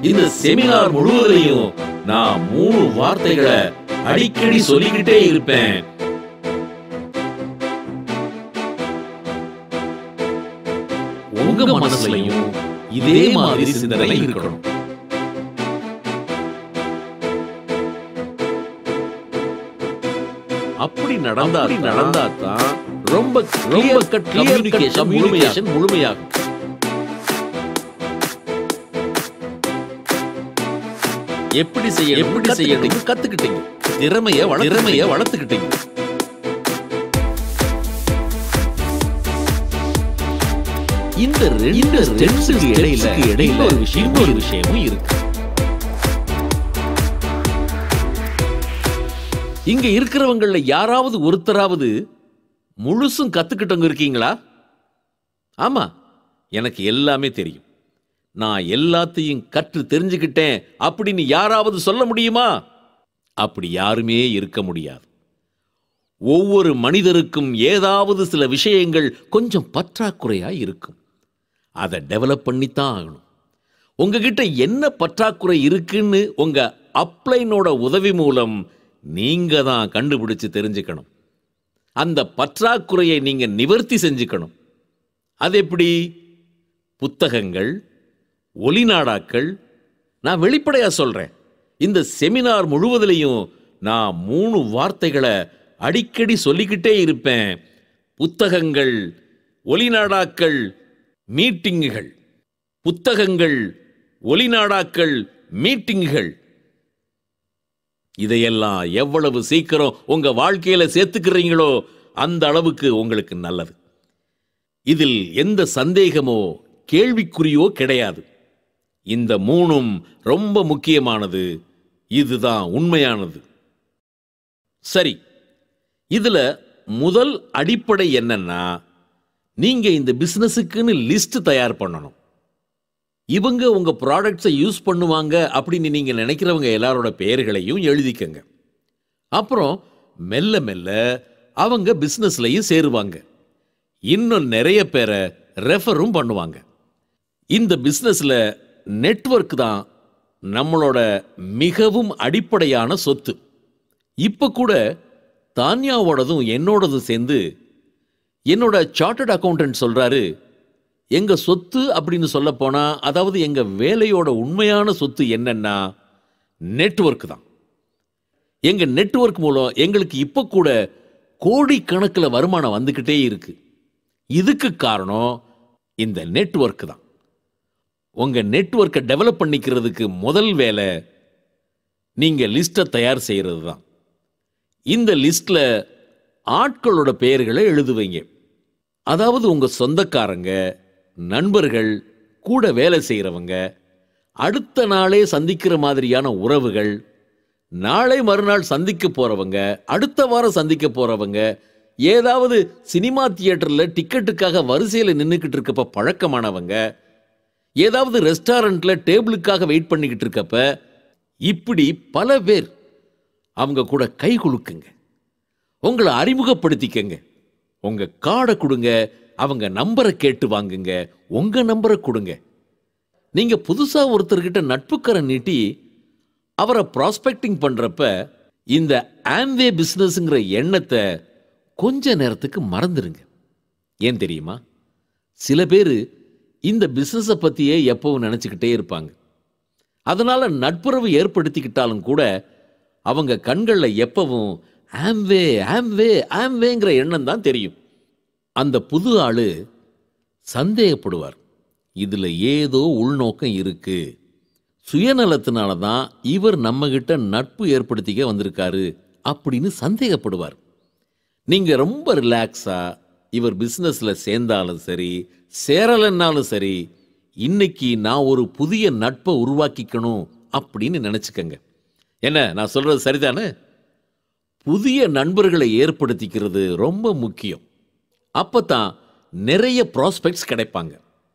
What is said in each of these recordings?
இந்த செமினார் முழுவதையும் நான் மூணு வார்த்தைகளை அடிக்கடி சொல்லிக்கிட்டே இருப்பேன் உங்க மனசுலயும் இதே மாதிரி சிந்தனை இருக்கணும் அப்படி நடந்தா நடந்தா தான் ரொம்ப ரொம்ப கட் கம்யூனிகேஷன் முழுமையாகும் முழுமையாகும் எப்படி செய்ய எப்படி செய்யணும் கத்துக்கிட்டீங்க திறமைய வள திறமைய வளர்த்துக்கிட்டீங்க இந்த ரெண்டு ரெண்டுக்கு இடையில இடையில ஒரு விஷயம் ஒரு விஷயமும் இருக்கு இங்க இருக்கிறவங்கள யாராவது ஒருத்தராவது முழுசும் கத்துக்கிட்டவங்க இருக்கீங்களா ஆமா எனக்கு எல்லாமே தெரியும் நான் எல்லாத்தையும் கற்று தெரிஞ்சுக்கிட்டேன் அப்படின்னு யாராவது சொல்ல முடியுமா அப்படி யாருமே இருக்க முடியாது ஒவ்வொரு மனிதருக்கும் ஏதாவது சில விஷயங்கள் கொஞ்சம் பற்றாக்குறையா இருக்கும் அதை டெவலப் பண்ணித்தான் ஆகணும் உங்ககிட்ட என்ன பற்றாக்குறை இருக்குன்னு உங்க அப்ளைனோட உதவி மூலம் நீங்க தான் கண்டுபிடிச்சு தெரிஞ்சுக்கணும் அந்த பற்றாக்குறையை நீங்க நிவர்த்தி செஞ்சுக்கணும் அது எப்படி புத்தகங்கள் ஒலிநாடாக்கள் நான் வெளிப்படையா சொல்றேன் இந்த செமினார் முழுவதிலையும் நான் மூணு வார்த்தைகளை அடிக்கடி சொல்லிக்கிட்டே இருப்பேன் புத்தகங்கள் ஒலிநாடாக்கள் மீட்டிங்குகள் புத்தகங்கள் ஒலிநாடாக்கள் மீட்டிங்குகள் இதையெல்லாம் எவ்வளவு சீக்கிரம் உங்க வாழ்க்கையில சேர்த்துக்கிறீங்களோ அந்த அளவுக்கு உங்களுக்கு நல்லது இதில் எந்த சந்தேகமோ கேள்விக்குறியோ கிடையாது இந்த மூணும் ரொம்ப முக்கியமானது இதுதான் உண்மையானது சரி இதுல முதல் அடிப்படை என்னன்னா நீங்க இந்த பிசினஸுக்குன்னு லிஸ்ட் தயார் பண்ணணும் இவங்க உங்க ப்ராடக்ட்ஸை யூஸ் பண்ணுவாங்க அப்படின்னு நீங்க நினைக்கிறவங்க எல்லாரோட பெயர்களையும் எழுதிக்கங்க அப்புறம் மெல்ல மெல்ல அவங்க பிசினஸ்லயும் சேருவாங்க இன்னும் நிறைய பேரை ரெஃபரும் பண்ணுவாங்க இந்த பிசினஸ்ல நெட்வொர்க் தான் நம்மளோட மிகவும் அடிப்படையான சொத்து இப்ப கூட தான்யாவோடதும் என்னோடதும் சேர்ந்து என்னோட சார்ட்டர்ட் அக்கௌண்டன்ட் சொல்றாரு எங்க சொத்து அப்படின்னு சொல்ல போனா அதாவது எங்க வேலையோட உண்மையான சொத்து என்னன்னா நெட்வொர்க் தான் எங்க நெட்வொர்க் மூலம் எங்களுக்கு இப்ப கூட கோடிக்கணக்கில் வருமானம் வந்துக்கிட்டே இருக்கு இதுக்கு காரணம் இந்த நெட்வொர்க் தான் உங்க நெட்வொர்க்கை டெவலப் பண்ணிக்கிறதுக்கு முதல் வேலை நீங்க லிஸ்ட்டை தயார் செய்யறது தான் இந்த லிஸ்ட்ல ஆட்களோட பெயர்களை எழுதுவீங்க அதாவது உங்க சொந்தக்காரங்க நண்பர்கள் கூட வேலை செய்கிறவங்க அடுத்த நாளே சந்திக்கிற மாதிரியான உறவுகள் நாளை மறுநாள் சந்திக்க போறவங்க அடுத்த வாரம் சந்திக்க போறவங்க ஏதாவது சினிமா தியேட்டர்ல டிக்கெட்டுக்காக வரிசையில் நின்றுக்கிட்டு இருக்கப்ப பழக்கமானவங்க ஏதாவது ரெஸ்டாரண்ட்ல டேபிளுக்காக வெயிட் பண்ணிக்கிட்டு இருக்கப்ப இப்படி பல பேர் அவங்க கூட கை குலுக்குங்க உங்களை அறிமுகப்படுத்திக்கங்க உங்க கார்டை கொடுங்க அவங்க நம்பரை கேட்டு வாங்குங்க உங்க நம்பரை கொடுங்க நீங்க புதுசா ஒருத்தர்கிட்ட நட்புக்கரை நீட்டி அவரை ப்ராஸ்பெக்டிங் பண்றப்ப இந்த ஆம்வே பிசினஸ்ங்கிற எண்ணத்தை கொஞ்ச நேரத்துக்கு மறந்துடுங்க ஏன் தெரியுமா சில பேர் இந்த பிசினஸை பத்தியே எப்பவும் நினைச்சுக்கிட்டே இருப்பாங்க அதனால நட்புறவு ஏற்படுத்திக்கிட்டாலும் கூட அவங்க கண்களில் எப்பவும் ஆம்வே ஆம்வே ஆம்வேங்கிற எண்ணம் தான் தெரியும் அந்த புது ஆளு சந்தேகப்படுவார் இதுல ஏதோ உள்நோக்கம் இருக்கு சுயநலத்தினால தான் இவர் நம்மகிட்ட நட்பு ஏற்படுத்திக்க வந்திருக்காரு அப்படின்னு சந்தேகப்படுவார் நீங்க ரொம்ப ரிலாக்ஸா இவர் பிசினஸ்ல சேர்ந்தாலும் சரி சேரலைன்னாலும் சரி இன்னைக்கு நான் ஒரு புதிய நட்பை உருவாக்கிக்கணும் அப்படின்னு நினைச்சுக்கங்க என்ன நான் சொல்றது சரிதானே புதிய நண்பர்களை ஏற்படுத்திக்கிறது ரொம்ப முக்கியம் அப்பதான் நிறைய ப்ராஸ்பெக்ட்ஸ் கிடைப்பாங்க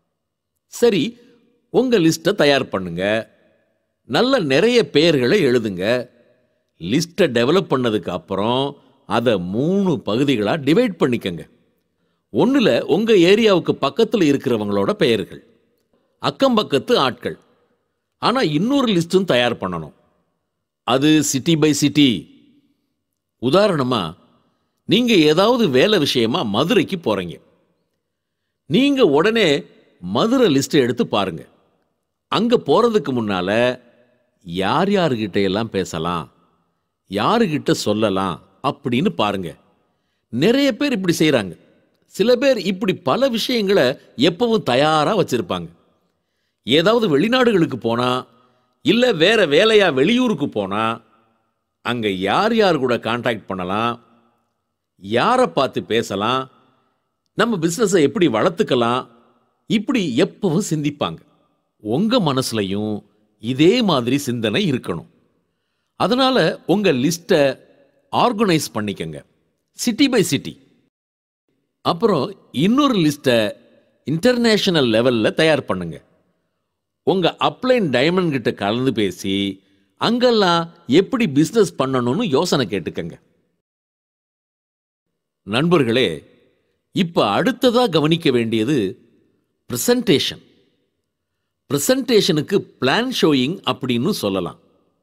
சரி உங்க லிஸ்ட்டை தயார் பண்ணுங்க நல்ல நிறைய பெயர்களை எழுதுங்க லிஸ்ட்டை டெவலப் பண்ணதுக்கு அப்புறம் அதை மூணு பகுதிகளாக டிவைட் பண்ணிக்கங்க ஒன்றில் உங்கள் ஏரியாவுக்கு பக்கத்தில் இருக்கிறவங்களோட பெயர்கள் அக்கம் பக்கத்து ஆட்கள் ஆனா இன்னொரு லிஸ்டும் தயார் பண்ணணும் அது சிட்டி பை சிட்டி உதாரணமா நீங்க ஏதாவது வேலை விஷயமா மதுரைக்கு போறீங்க நீங்க உடனே மதுரை லிஸ்ட் எடுத்து பாருங்க அங்க போறதுக்கு முன்னால யார் யாருக்கிட்ட எல்லாம் பேசலாம் யாருக்கிட்ட சொல்லலாம் அப்படின்னு பாருங்க நிறைய பேர் இப்படி செய்றாங்க சில பேர் இப்படி பல விஷயங்களை எப்பவும் தயாரா வச்சிருப்பாங்க ஏதாவது வெளிநாடுகளுக்கு போனா இல்ல வேற வேலையா வெளியூருக்கு போனா அங்க யார் யார் கூட கான்டாக்ட் பண்ணலாம் யாரை பார்த்து பேசலாம் நம்ம பிசினஸை எப்படி வளர்த்துக்கலாம் இப்படி எப்பவும் சிந்திப்பாங்க உங்க மனசுலயும் இதே மாதிரி சிந்தனை இருக்கணும் அதனால உங்க லிஸ்ட்டை ஆர்கனைஸ் பண்ணிக்கங்க சிட்டி பை சிட்டி அப்புறம் இன்னொரு லிஸ்ட்டை இன்டர்நேஷனல் லெவல்ல தயார் பண்ணுங்க உங்க அப்ளைன் டைமண்ட் கிட்ட கலந்து பேசி அங்கெல்லாம் எப்படி பிசினஸ் பண்ணணும்னு யோசனை கேட்டுக்கங்க நண்பர்களே இப்ப அடுத்ததா கவனிக்க வேண்டியது பிரசன்டேஷன் பிரசன்டேஷனுக்கு பிளான் ஷோயிங் அப்படின்னு சொல்லலாம்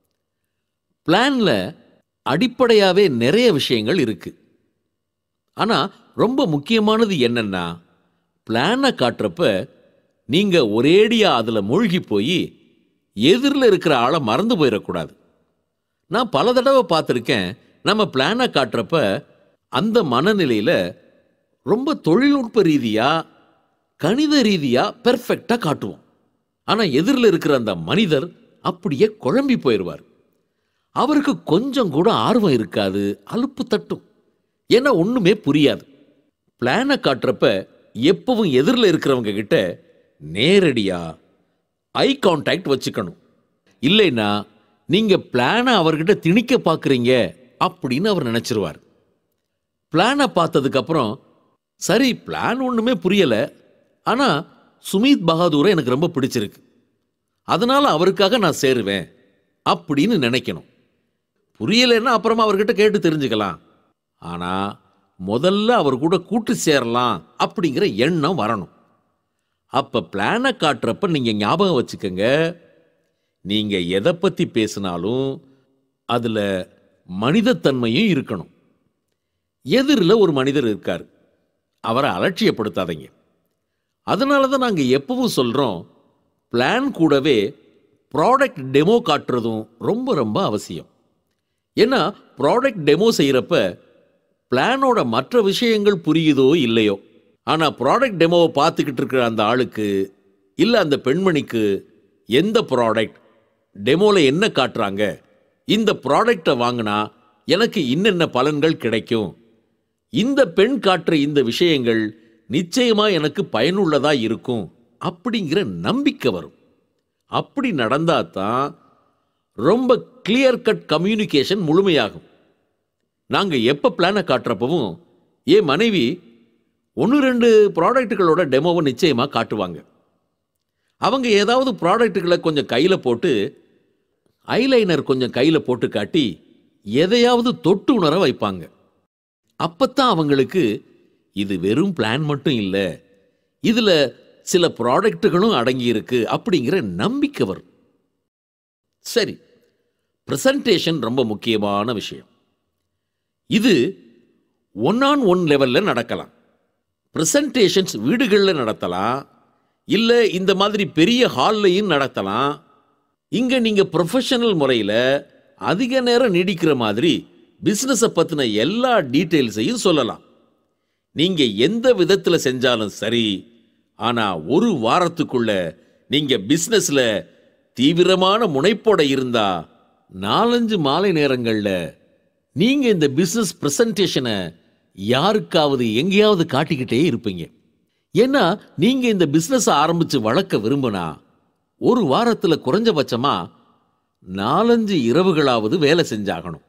பிளான்ல அடிப்படையாவே நிறைய விஷயங்கள் இருக்கு ஆனா ரொம்ப முக்கியமானது என்னன்னா பிளானை காட்டுறப்ப நீங்க ஒரேடியா அதுல மூழ்கி போய் எதிரில் இருக்கிற ஆளை மறந்து போயிடக்கூடாது நான் பல தடவை பார்த்துருக்கேன் நம்ம பிளானை காட்டுறப்ப அந்த மனநிலையில ரொம்ப தொழில்நுட்ப ரீதியா கணித ரீதியா பெர்ஃபெக்டா காட்டுவோம் ஆனா எதிரில் இருக்கிற அந்த மனிதர் அப்படியே குழம்பி போயிடுவார் அவருக்கு கொஞ்சம் கூட ஆர்வம் இருக்காது அலுப்பு தட்டும் ஏன்னா ஒண்ணுமே புரியாது பிளானை காட்டுறப்ப எப்பவும் எதிரில் இருக்கிறவங்க கிட்ட நேரடியா ஐ கான்டாக்ட் வச்சுக்கணும் இல்லைன்னா நீங்க பிளானை அவர்கிட்ட திணிக்க பார்க்குறீங்க அப்படின்னு அவர் நினைச்சிருவார் பிளானை பார்த்ததுக்கு அப்புறம் சரி பிளான் ஒண்ணுமே புரியல ஆனா சுமித் பகாதூரை எனக்கு ரொம்ப பிடிச்சிருக்கு அதனால அவருக்காக நான் சேருவேன் அப்படின்னு நினைக்கணும் புரியலைன்னா அப்புறமா அவர்கிட்ட கேட்டு தெரிஞ்சுக்கலாம் ஆனா முதல்ல அவர் கூட கூட்டு சேரலாம் அப்படிங்கிற எண்ணம் வரணும் அப்ப பிளானை காட்டுறப்ப நீங்க ஞாபகம் வச்சுக்கோங்க நீங்க எதை பத்தி பேசினாலும் அதுல மனிதத்தன்மையும் இருக்கணும் எதிரில் ஒரு மனிதர் இருக்கார் அவரை அலட்சியப்படுத்தாதீங்க அதனால தான் நாங்கள் எப்பவும் சொல்கிறோம் பிளான் கூடவே ப்ராடக்ட் டெமோ காட்டுறதும் ரொம்ப ரொம்ப அவசியம் ஏன்னா ப்ராடக்ட் டெமோ செய்கிறப்ப பிளானோட மற்ற விஷயங்கள் புரியுதோ இல்லையோ ஆனால் ப்ராடக்ட் டெமோவை பார்த்துக்கிட்டு இருக்கிற அந்த ஆளுக்கு இல்லை அந்த பெண்மணிக்கு எந்த ப்ராடக்ட் டெமோவில் என்ன காட்டுறாங்க இந்த ப்ராடக்டை வாங்கினா எனக்கு இன்னென்ன பலன்கள் கிடைக்கும் இந்த பெண் காட்டுற இந்த விஷயங்கள் நிச்சயமா எனக்கு பயனுள்ளதா இருக்கும் அப்படிங்கிற நம்பிக்கை வரும் அப்படி நடந்தா தான் ரொம்ப கிளியர் கட் கம்யூனிகேஷன் முழுமையாகும் நாங்க எப்ப பிளானை காட்டுறப்பவும் என் மனைவி ஒன்று ரெண்டு ப்ராடக்ட்டுகளோட டெமோவை நிச்சயமா காட்டுவாங்க அவங்க ஏதாவது ப்ராடக்ட்டுகளை கொஞ்சம் கையில் போட்டு ஐலைனர் கொஞ்சம் கையில் போட்டு காட்டி எதையாவது தொட்டு உணர வைப்பாங்க அப்பத்தான் அவங்களுக்கு இது வெறும் பிளான் மட்டும் இல்லை இதுல சில ப்ராடக்ட்டுகளும் அடங்கி இருக்கு அப்படிங்கிற நம்பிக்கை வரும் சரி பிரசன்டேஷன் ரொம்ப முக்கியமான விஷயம் இது ஒன் ஆன் ஒன் லெவல்ல நடக்கலாம் பிரசன்டேஷன்ஸ் வீடுகளில் நடத்தலாம் இல்லை இந்த மாதிரி பெரிய ஹால்லையும் நடத்தலாம் இங்க நீங்க ப்ரொஃபஷனல் முறையில் அதிக நேரம் நீடிக்கிற மாதிரி பிசினஸை பத்தின எல்லா டீட்டெயில்ஸையும் சொல்லலாம் நீங்க எந்த விதத்துல செஞ்சாலும் சரி ஆனா ஒரு வாரத்துக்குள்ள நீங்க பிசினஸ்ல தீவிரமான முனைப்போட இருந்தா நாலஞ்சு மாலை நேரங்கள்ல நீங்க இந்த பிசினஸ் பிரசன்டேஷனை யாருக்காவது எங்கேயாவது காட்டிக்கிட்டே இருப்பீங்க ஏன்னா நீங்க இந்த பிசினஸ் ஆரம்பிச்சு வளர்க்க விரும்பினா ஒரு வாரத்துல குறைஞ்சபட்சமா நாலஞ்சு இரவுகளாவது வேலை செஞ்சாகணும்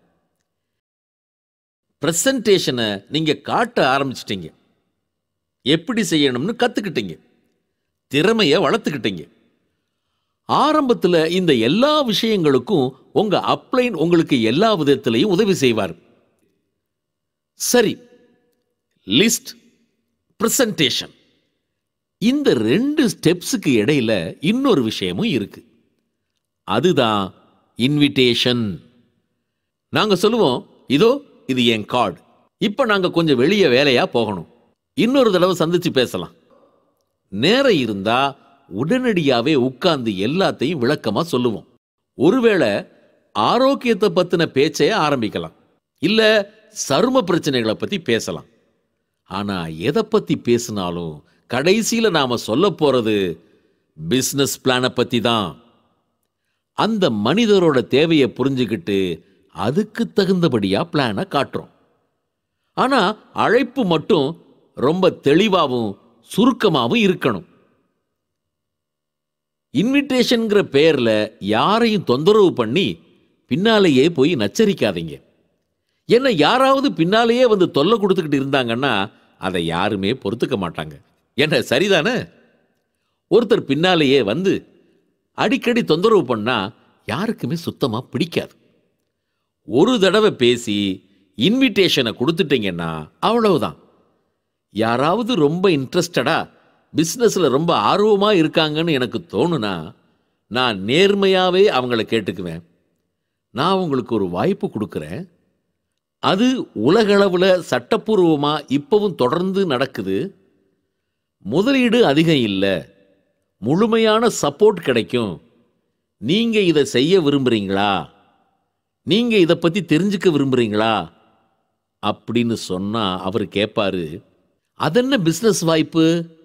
பிரசன்டேஷனை நீங்க காட்ட ஆரம்பிச்சிட்டீங்க எப்படி செய்யணும்னு கத்துக்கிட்டீங்க திறமைய வளர்த்துக்கிட்டீங்க ஆரம்பத்துல இந்த எல்லா விஷயங்களுக்கும் உங்க அப்ளைன் உங்களுக்கு எல்லா விதத்திலையும் உதவி செய்வார் சரி லிஸ்ட் பிரசன்டேஷன் இந்த ரெண்டு ஸ்டெப்ஸுக்கு இடையில இன்னொரு விஷயமும் இருக்கு அதுதான் இன்விடேஷன் நாங்க சொல்லுவோம் இதோ இது என் கார்டு இப்ப நாங்க கொஞ்சம் வெளியே வேலையா போகணும் இன்னொரு தடவை சந்திச்சு பேசலாம் நேரம் இருந்தா உடனடியாவே உட்கார்ந்து எல்லாத்தையும் விளக்கமா சொல்லுவோம் ஒருவேளை ஆரோக்கியத்தை பத்தின பேச்சைய ஆரம்பிக்கலாம் இல்ல சரும பிரச்சனைகளை பத்தி பேசலாம் ஆனா எதை பத்தி பேசினாலும் கடைசியில நாம சொல்ல போறது பிசினஸ் பிளானை பத்தி தான் அந்த மனிதரோட தேவையை புரிஞ்சுக்கிட்டு அதுக்கு தகுந்தபடியா பிளானை காட்டுறோம் ஆனா அழைப்பு மட்டும் ரொம்ப தெளிவாகவும் சுருக்கமாகவும் இருக்கணும் இன்விடேஷன்ங்கிற பேர்ல யாரையும் தொந்தரவு பண்ணி பின்னாலேயே போய் நச்சரிக்காதீங்க என்ன யாராவது பின்னாலேயே வந்து தொல்லை கொடுத்துக்கிட்டு இருந்தாங்கன்னா அதை யாருமே பொறுத்துக்க மாட்டாங்க என்ன சரிதானே ஒருத்தர் பின்னாலேயே வந்து அடிக்கடி தொந்தரவு பண்ணா யாருக்குமே சுத்தமா பிடிக்காது ஒரு தடவை பேசி இன்விடேஷனை கொடுத்துட்டீங்கன்னா அவ்வளவுதான் யாராவது ரொம்ப இன்ட்ரெஸ்டடா பிஸ்னஸில் ரொம்ப ஆர்வமாக இருக்காங்கன்னு எனக்கு தோணுனா நான் நேர்மையாகவே அவங்கள கேட்டுக்குவேன் நான் உங்களுக்கு ஒரு வாய்ப்பு கொடுக்குறேன் அது உலகளவில் சட்டப்பூர்வமாக இப்போவும் தொடர்ந்து நடக்குது முதலீடு அதிகம் இல்லை முழுமையான சப்போர்ட் கிடைக்கும் நீங்கள் இதை செய்ய விரும்புகிறீங்களா நீங்கள் இதை பற்றி தெரிஞ்சுக்க விரும்புகிறீங்களா அப்படின்னு சொன்னால் அவர் கேட்பாரு அதென்ன பிஸ்னஸ் வாய்ப்பு